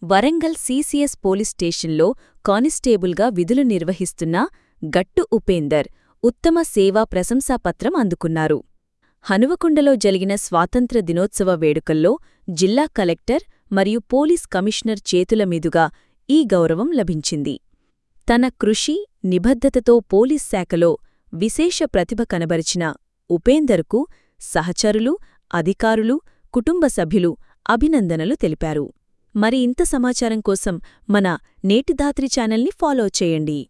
Warangal CCS police స్టేషన్లో కానిస్టేబుల్గా విధులు నిర్వహిస్తున్న గట్టు ఉపేందర్ ఉత్తమ సేవా ప్రశంసాపత్రం అందుకున్నారు హనువకొండలో జరిగిన స్వాతంత్ర దినోత్సవ వేడుకల్లో జిల్లా కలెక్టర్ మరియు పోలీస్ కమిషనర్ చేతుల మీదుగా ఈ గౌరవం లభించింది తన కృషి నిబద్ధతతో పోలీస్ శాఖలో విశేష ప్రతిభ కనబరిచిన ఉపేందర్కు సహచరులు అధికారులు కుటుంబ సభ్యులు అభినందనలు తెలిపారు మరి ఇంత సమాచారం కోసం మన నేటిధాత్రి ఛానల్ని ఫాలో చేయండి